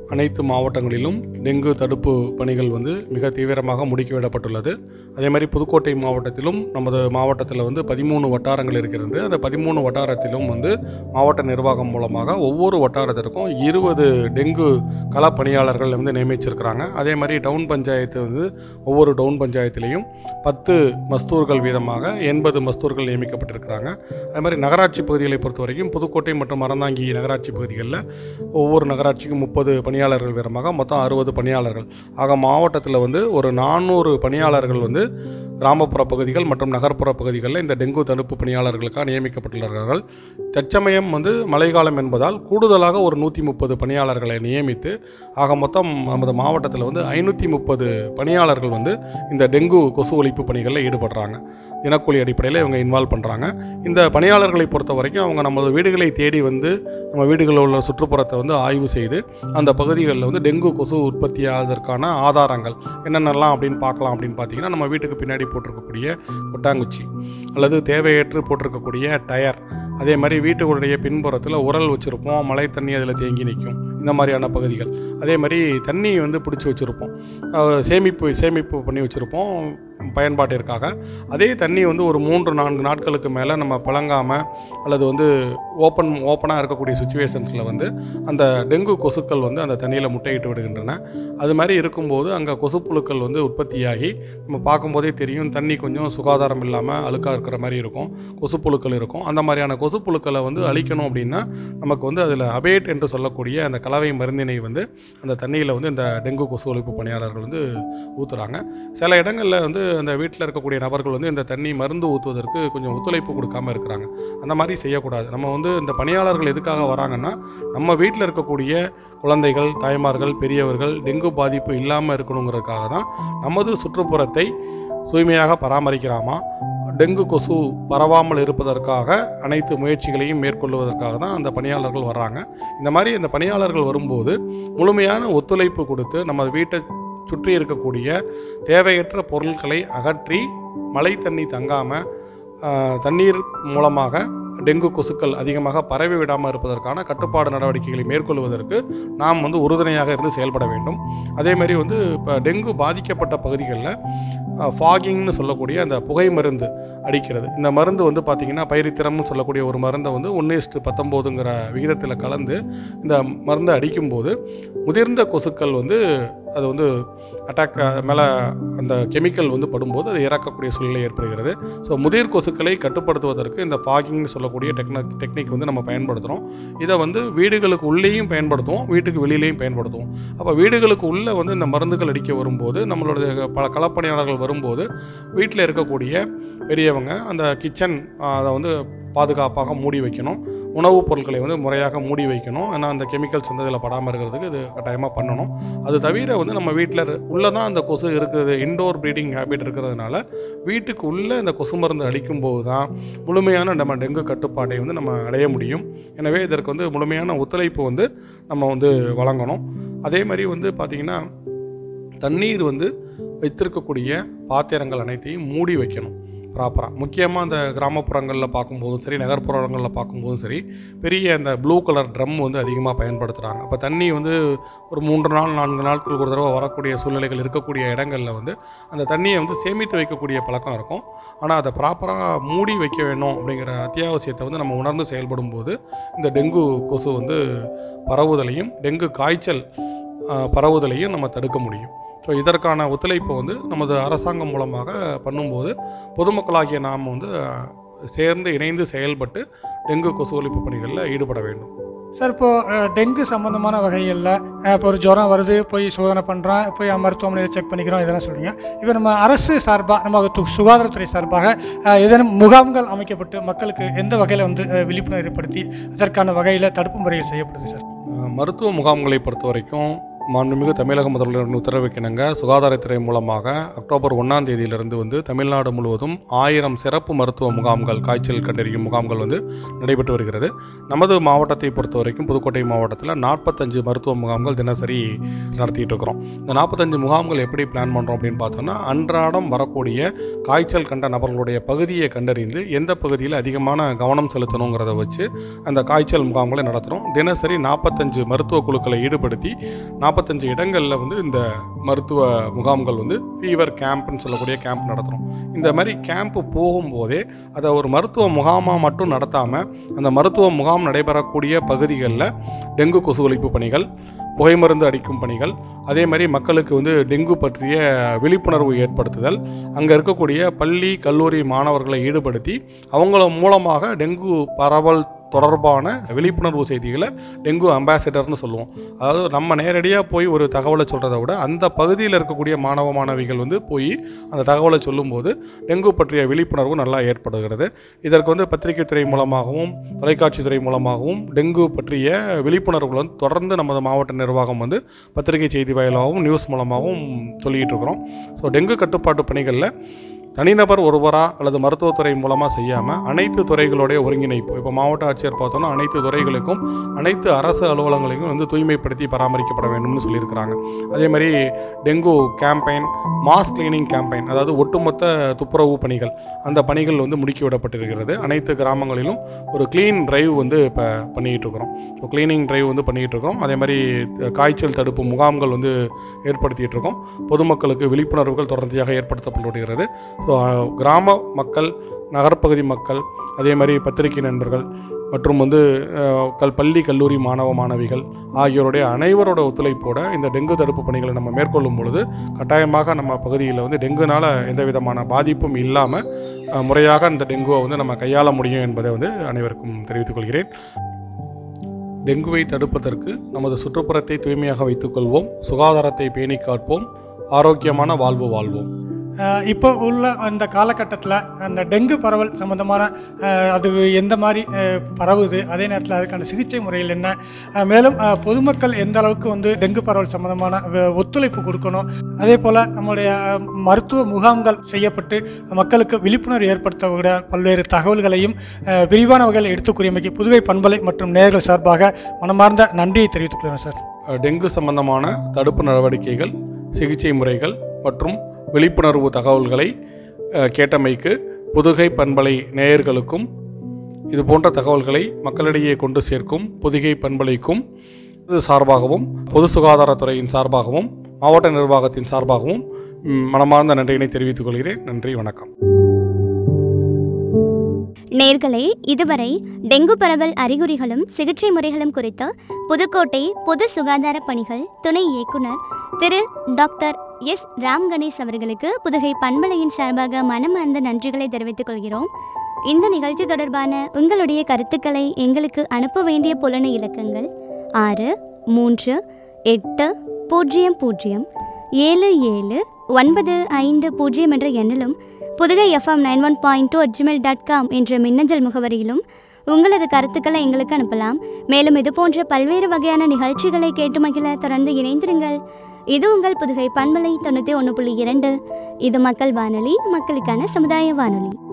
அனைத்து மாவட்டங்களிலும் டெங்கு தடுப்பு பணிகள் வந்து மிக தீவிரமாக முடுக்கிவிடப்பட்டுள்ளது அதே மாதிரி புதுக்கோட்டை மாவட்டத்திலும் நமது மாவட்டத்தில் வந்து பதிமூணு வட்டாரங்கள் இருக்கிறது அந்த பதிமூணு வட்டாரத்திலும் வந்து மாவட்ட நிர்வாகம் மூலமாக ஒவ்வொரு வட்டாரத்திற்கும் இருபது டெங்கு கள பணியாளர்கள் வந்து நியமிச்சிருக்கிறாங்க அதே மாதிரி டவுன் பஞ்சாயத்து வந்து ஒவ்வொரு டவுன் பஞ்சாயத்திலையும் பத்து மஸ்தூர்கள் வீதமாக எண்பது மஸ்தூர்கள் நியமிக்கப்பட்டிருக்கிறாங்க அதே மாதிரி நகராட்சி பகுதிகளை பொறுத்த வரைக்கும் புதுக்கோட்டை மற்றும் அறந்தாங்கி நகராட்சி பகுதிகளில் ஒவ்வொரு நகராட்சிக்கும் முப்பது பணியாளர்கள் வீதமாக மொத்தம் அறுபது பணியாளர்கள் ஆக மாவட்டத்தில் வந்து ஒரு நானூறு பணியாளர்கள் வந்து கிராமப்புற பகுதிகள் மற்றும் நகர்ப்புற பகுதிகளில் இந்த டெங்கு தடுப்பு பணியாளர்களுக்காக நியமிக்கப்பட்டுள்ளார்கள் தற்சமயம் வந்து மழைக்காலம் என்பதால் கூடுதலாக ஒரு நூற்றி முப்பது பணியாளர்களை நியமித்து ஆக மொத்தம் நமது மாவட்டத்தில் வந்து ஐநூற்றி முப்பது பணியாளர்கள் வந்து இந்த டெங்கு கொசு ஒழிப்பு பணிகளில் ஈடுபடுறாங்க தினக்கூலி அடிப்படையில் இவங்க இன்வால்வ் பண்ணுறாங்க இந்த பணியாளர்களை பொறுத்த வரைக்கும் அவங்க நமது வீடுகளை தேடி வந்து நம்ம வீடுகளில் உள்ள சுற்றுப்புறத்தை வந்து ஆய்வு செய்து அந்த பகுதிகளில் வந்து டெங்கு கொசு உற்பத்தி ஆவதற்கான ஆதாரங்கள் என்னென்னலாம் அப்படின்னு பார்க்கலாம் அப்படின்னு பார்த்தீங்கன்னா நம்ம வீட்டுக்கு பின்னாடி போட்டிருக்கக்கூடிய கொட்டாங்குச்சி அல்லது தேவையற்று போட்டிருக்கக்கூடிய டயர் அதே மாதிரி வீட்டுடைய பின்புறத்தில் உரல் வச்சுருப்போம் மழை தண்ணி அதில் தேங்கி நிற்கும் இந்த மாதிரியான பகுதிகள் அதே மாதிரி தண்ணி வந்து பிடிச்சி வச்சுருப்போம் அஹ் சேமிப்பு சேமிப்பு பண்ணி வச்சுருப்போம் பயன்பாட்டிற்காக அதே தண்ணி வந்து ஒரு மூன்று நான்கு நாட்களுக்கு மேலே நம்ம புழங்காமல் அல்லது வந்து ஓப்பன் ஓப்பனாக இருக்கக்கூடிய சுச்சுவேஷன்ஸில் வந்து அந்த டெங்கு கொசுக்கள் வந்து அந்த தண்ணியில் முட்டையிட்டு விடுகின்றன அது மாதிரி இருக்கும்போது அங்கே கொசுப்புழுக்கள் வந்து உற்பத்தியாகி நம்ம பார்க்கும்போதே தெரியும் தண்ணி கொஞ்சம் சுகாதாரம் இல்லாமல் அழுக்காக இருக்கிற மாதிரி இருக்கும் கொசுப்புழுக்கள் இருக்கும் அந்த மாதிரியான கொசுப்புழுக்களை வந்து அழிக்கணும் அப்படின்னா நமக்கு வந்து அதில் அபேட் என்று சொல்லக்கூடிய அந்த கலவை மருந்தினை வந்து அந்த தண்ணியில் வந்து இந்த டெங்கு கொசு ஒழிப்பு பணியாளர்கள் வந்து ஊற்றுறாங்க சில இடங்களில் வந்து அந்த வீட்டில் இருக்கக்கூடிய நபர்கள் வந்து இந்த தண்ணி மருந்து ஊற்றுவதற்கு கொஞ்சம் ஒத்துழைப்பு கொடுக்காம இருக்கிறாங்க அந்த மாதிரி செய்யக்கூடாது நம்ம வந்து இந்த பணியாளர்கள் எதுக்காக வராங்கன்னா நம்ம வீட்டில் இருக்கக்கூடிய குழந்தைகள் தாய்மார்கள் பெரியவர்கள் டெங்கு பாதிப்பு இல்லாமல் இருக்கணுங்கிறதுக்காக தான் நமது சுற்றுப்புறத்தை தூய்மையாக பராமரிக்கிறாமா டெங்கு கொசு பரவாமல் இருப்பதற்காக அனைத்து முயற்சிகளையும் மேற்கொள்வதற்காக தான் அந்த பணியாளர்கள் வர்றாங்க இந்த மாதிரி இந்த பணியாளர்கள் வரும்போது முழுமையான ஒத்துழைப்பு கொடுத்து நம்ம வீட்டை சுற்றி இருக்கக்கூடிய தேவையற்ற பொருட்களை அகற்றி மழை தண்ணி தங்காமல் தண்ணீர் மூலமாக டெங்கு கொசுக்கள் அதிகமாக பரவி விடாமல் இருப்பதற்கான கட்டுப்பாடு நடவடிக்கைகளை மேற்கொள்வதற்கு நாம் வந்து உறுதுணையாக இருந்து செயல்பட வேண்டும் அதே மாதிரி வந்து இப்போ டெங்கு பாதிக்கப்பட்ட பகுதிகளில் ஃபாகிங்னு சொல்லக்கூடிய அந்த புகை மருந்து அடிக்கிறது இந்த மருந்து வந்து பார்த்திங்கன்னா பயிரித்திரம்னு சொல்லக்கூடிய ஒரு மருந்தை வந்து ஒன்று இஸ்ட்டு பத்தொம்போதுங்கிற விகிதத்தில் கலந்து இந்த மருந்தை அடிக்கும்போது முதிர்ந்த கொசுக்கள் வந்து அது வந்து அட்டாக் மேலே அந்த கெமிக்கல் வந்து படும்போது அது இறக்கக்கூடிய சூழ்நிலை ஏற்படுகிறது ஸோ முதிர் கொசுக்களை கட்டுப்படுத்துவதற்கு இந்த ஃபாகிங்னு சொல்லக்கூடிய டெக்னிக் டெக்னிக் வந்து நம்ம பயன்படுத்துகிறோம் இதை வந்து வீடுகளுக்கு உள்ளேயும் பயன்படுத்துவோம் வீட்டுக்கு வெளியிலையும் பயன்படுத்துவோம் அப்போ வீடுகளுக்கு உள்ளே வந்து இந்த மருந்துகள் அடிக்க வரும்போது நம்மளுடைய பல களப்பணியாளர்கள் வரும்போது வீட்டில் இருக்கக்கூடிய பெரியவங்க அந்த கிச்சன் அதை வந்து பாதுகாப்பாக மூடி வைக்கணும் உணவுப் பொருட்களை வந்து முறையாக மூடி வைக்கணும் ஏன்னா அந்த கெமிக்கல்ஸ் வந்து அதில் படாமல் இருக்கிறதுக்கு இது கட்டாயமாக பண்ணணும் அது தவிர வந்து நம்ம வீட்டில் உள்ளே தான் அந்த கொசு இருக்குது இன்டோர் ப்ரீடிங் ஹேபிட் இருக்கிறதுனால வீட்டுக்கு உள்ளே இந்த கொசு மருந்து அடிக்கும்போது தான் முழுமையான நம்ம டெங்கு கட்டுப்பாட்டை வந்து நம்ம அடைய முடியும் எனவே இதற்கு வந்து முழுமையான ஒத்துழைப்பு வந்து நம்ம வந்து வழங்கணும் அதே மாதிரி வந்து பார்த்திங்கன்னா தண்ணீர் வந்து வைத்திருக்கக்கூடிய பாத்திரங்கள் அனைத்தையும் மூடி வைக்கணும் ப்ராப்பராக முக்கியமாக அந்த கிராமப்புறங்களில் பார்க்கும்போதும் சரி நகர்ப்புறங்களில் பார்க்கும்போதும் சரி பெரிய அந்த ப்ளூ கலர் ட்ரம் வந்து அதிகமாக பயன்படுத்துகிறாங்க அப்போ தண்ணி வந்து ஒரு மூன்று நாள் நான்கு நாட்களுக்கு ஒரு தடவை வரக்கூடிய சூழ்நிலைகள் இருக்கக்கூடிய இடங்களில் வந்து அந்த தண்ணியை வந்து சேமித்து வைக்கக்கூடிய பழக்கம் இருக்கும் ஆனால் அதை ப்ராப்பராக மூடி வைக்க வேணும் அப்படிங்கிற அத்தியாவசியத்தை வந்து நம்ம உணர்ந்து செயல்படும் போது இந்த டெங்கு கொசு வந்து பரவுதலையும் டெங்கு காய்ச்சல் ஆஹ், பரவுதலையும் நம்ம தடுக்க முடியும் ஸோ இதற்கான ஒத்துழைப்பை வந்து நமது அரசாங்கம் மூலமாக பண்ணும்போது பொதுமக்களாகிய நாம் வந்து அஹ், சேர்ந்து இணைந்து செயல்பட்டு டெங்கு கொசு ஒழிப்பு பணிகளில் ஈடுபட வேண்டும் சார் இப்போ அஹ், டெங்கு சம்பந்தமான வகைகளில் இப்போ ஒரு ஜுரம் வருது போய் சோதனை பண்ணுறோம் போய் மருத்துவமனையில் செக் பண்ணிக்கிறோம் இதெல்லாம் சொல்றீங்க இப்போ நம்ம அரசு சார்பாக நம்ம து- சுகாதாரத்துறை சார்பாக அஹ், ஏதேனும் முகாம்கள் அமைக்கப்பட்டு மக்களுக்கு எந்த வகையில் வந்து அஹ், விழிப்புணர்வு ஏற்படுத்தி அதற்கான வகையில் தடுப்பு முறைகள் செய்யப்படுது சார் அஹ், மருத்துவ முகாம்களை பொறுத்த வரைக்கும் மாண்புமிகு தமிழக முதல்வரின் உத்தரவுக்கிணங்க சுகாதாரத்துறை மூலமாக அக்டோபர் ஒன்றாம் தேதியிலிருந்து வந்து தமிழ்நாடு முழுவதும் ஆயிரம் சிறப்பு மருத்துவ முகாம்கள் காய்ச்சல் கண்டறியும் முகாம்கள் வந்து நடைபெற்று வருகிறது நமது மாவட்டத்தை பொறுத்த வரைக்கும் புதுக்கோட்டை மாவட்டத்தில் நாற்பத்தஞ்சு மருத்துவ முகாம்கள் தினசரி நடத்திட்டு இருக்கிறோம் இந்த நாற்பத்தஞ்சு முகாம்கள் எப்படி பிளான் பண்ணுறோம் அப்படின்னு பார்த்தோம்னா அன்றாடம் வரக்கூடிய காய்ச்சல் கண்ட நபர்களுடைய பகுதியை கண்டறிந்து எந்த பகுதியில் அதிகமான கவனம் செலுத்தணுங்கிறத வச்சு அந்த காய்ச்சல் முகாம்களை நடத்துகிறோம் தினசரி நாற்பத்தஞ்சு மருத்துவ குழுக்களை ஈடுபடுத்தி நாற்பத்தஞ்சு இடங்களில் வந்து இந்த மருத்துவ முகாம்கள் வந்து ஃபீவர் கேம்ப்னு சொல்லக்கூடிய கேம்ப் நடத்துகிறோம் இந்த மாதிரி கேம்ப் போகும்போதே அதை ஒரு மருத்துவ முகாமாக மட்டும் நடத்தாமல் அந்த மருத்துவ முகாம் நடைபெறக்கூடிய பகுதிகளில் டெங்கு கொசு ஒழிப்பு பணிகள் புகைமருந்து அடிக்கும் பணிகள் அதே மாதிரி மக்களுக்கு வந்து டெங்கு பற்றிய விழிப்புணர்வு ஏற்படுத்துதல் அங்கே இருக்கக்கூடிய பள்ளி கல்லூரி மாணவர்களை ஈடுபடுத்தி அவங்கள மூலமாக டெங்கு பரவல் தொடர்பான விழிப்புணர்வு செய்திகளை டெங்கு அம்பாசிடர்னு சொல்லுவோம் அதாவது நம்ம நேரடியாக போய் ஒரு தகவலை சொல்கிறத விட அந்த பகுதியில் இருக்கக்கூடிய மாணவ மாணவிகள் வந்து போய் அந்த தகவலை சொல்லும்போது டெங்கு பற்றிய விழிப்புணர்வு நல்லா ஏற்படுகிறது இதற்கு வந்து பத்திரிகை துறை மூலமாகவும் தொலைக்காட்சி துறை மூலமாகவும் டெங்கு பற்றிய விழிப்புணர்வுகள் வந்து தொடர்ந்து நமது மாவட்ட நிர்வாகம் வந்து பத்திரிகை செய்தி வாயிலாகவும் நியூஸ் மூலமாகவும் சொல்லிக்கிட்டு இருக்கிறோம் ஸோ டெங்கு கட்டுப்பாட்டு பணிகளில் தனிநபர் ஒருவரா அல்லது மருத்துவத்துறை மூலமாக செய்யாமல் அனைத்து துறைகளுடைய ஒருங்கிணைப்பு இப்போ மாவட்ட ஆட்சியர் பார்த்தோன்னா அனைத்து துறைகளுக்கும் அனைத்து அரசு அலுவலகங்களையும் வந்து தூய்மைப்படுத்தி பராமரிக்கப்பட வேண்டும்னு சொல்லியிருக்கிறாங்க அதே மாதிரி dengue campaign mass cleaning campaign அதாவது ஒட்டுமொத்த துப்புரவு பணிகள் அந்த பணிகள் வந்து முடுக்கி விடப்பட்டிருக்கிறது அனைத்து கிராமங்களிலும் ஒரு க்ளீன் டிரைவ் வந்து இப்போ பண்ணிக்கிட்டு இருக்கிறோம் ஸோ க்ளீனிங் டிரைவ் வந்து பண்ணிக்கிட்டு இருக்கிறோம் அதே மாதிரி காய்ச்சல் தடுப்பு முகாம்கள் வந்து ஏற்படுத்திட்டு இருக்கோம் பொதுமக்களுக்கு விழிப்புணர்வுகள் தொடர்ச்சியாக ஏற்படுத்தப்பட்டு வருகிறது ஸோ கிராம மக்கள் நகரப்பகுதி மக்கள் அதே மாதிரி பத்திரிகை நண்பர்கள் மற்றும் வந்து அஹ், கல் பள்ளி கல்லூரி மாணவ மாணவிகள் ஆகியோருடைய அனைவரோட ஒத்துழைப்போட இந்த டெங்கு தடுப்பு பணிகளை நம்ம மேற்கொள்ளும் பொழுது கட்டாயமாக நம்ம பகுதியில் வந்து டெங்குனால எந்த விதமான பாதிப்பும் இல்லாமல் முறையாக இந்த டெங்குவை வந்து நம்ம கையாள முடியும் என்பதை வந்து அனைவருக்கும் தெரிவித்துக் கொள்கிறேன் டெங்குவை தடுப்பதற்கு நமது சுற்றுப்புறத்தை தூய்மையாக வைத்துக்கொள்வோம் சுகாதாரத்தை பேணி காப்போம் ஆரோக்கியமான வாழ்வு வாழ்வோம் அஹ் இப்போ உள்ள அந்த காலகட்டத்தில் அந்த டெங்கு பரவல் சம்பந்தமான அஹ், அது எந்த மாதிரி அஹ், பரவுது அதே நேரத்தில் அதுக்கான சிகிச்சை முறைகள் என்ன அஹ், மேலும் அஹ், பொதுமக்கள் எந்த அளவுக்கு வந்து டெங்கு பரவல் சம்பந்தமான வ- ஒத்துழைப்பு கொடுக்கணும் அதே போல் நம்மளுடைய அஹ், மருத்துவ முகாம்கள் செய்யப்பட்டு மக்களுக்கு விழிப்புணர்வு ஏற்படுத்தக்கூடிய பல்வேறு தகவல்களையும் அஹ், விரிவான வகையில் எடுத்துக்கூறியமைக்கு புதுகை பண்பலை மற்றும் நேயர்கள் சார்பாக மனமார்ந்த நன்றியை தெரிவித்துக் கொள்கிறேன் சார் அஹ், டெங்கு சம்பந்தமான தடுப்பு நடவடிக்கைகள் சிகிச்சை முறைகள் மற்றும் விழிப்புணர்வு தகவல்களை அஹ், கேட்டமைக்கு புதுகை பண்பலை நேயர்களுக்கும் இது போன்ற தகவல்களை மக்களிடையே கொண்டு சேர்க்கும் புதுகை பண்பலைக்கும் இது சார்பாகவும் பொது சுகாதாரத்துறையின் சார்பாகவும் மாவட்ட நிர்வாகத்தின் சார்பாகவும் ம், மனமார்ந்த நன்றியினை தெரிவித்துக் கொள்கிறேன் நன்றி வணக்கம் நேர்களே இதுவரை டெங்கு பரவல் அறிகுறிகளும் சிகிச்சை முறைகளும் குறித்த புதுக்கோட்டை பொது சுகாதார பணிகள் துணை இயக்குனர் திரு டாக்டர் எஸ் ராம் கணேஷ் அவர்களுக்கு புதுகை பண்பலையின் சார்பாக மனமார்ந்த நன்றிகளை தெரிவித்துக் கொள்கிறோம் இந்த நிகழ்ச்சி தொடர்பான உங்களுடைய கருத்துக்களை எங்களுக்கு அனுப்ப வேண்டிய புலனை இலக்கங்கள் ஆறு மூன்று எட்டு பூஜ்ஜியம் பூஜ்ஜியம் ஏழு ஏழு ஒன்பது ஐந்து பூஜ்ஜியம் என்ற எண்ணிலும் Pudugai FM nine one point two Gmail dot com என்ற மின்னஞ்சல் முகவரியிலும் உங்களது கருத்துக்களை எங்களுக்கு அனுப்பலாம் மேலும் இது போன்ற பல்வேறு வகையான நிகழ்ச்சிகளை கேட்டு மகிழ தொடர்ந்து இணைந்திருங்கள் இது உங்கள் புதுகை பண்பலை தொண்ணூற்றி ஒன்று புள்ளி இரண்டு இது மக்கள் வானொலி மக்களுக்கான சமுதாய வானொலி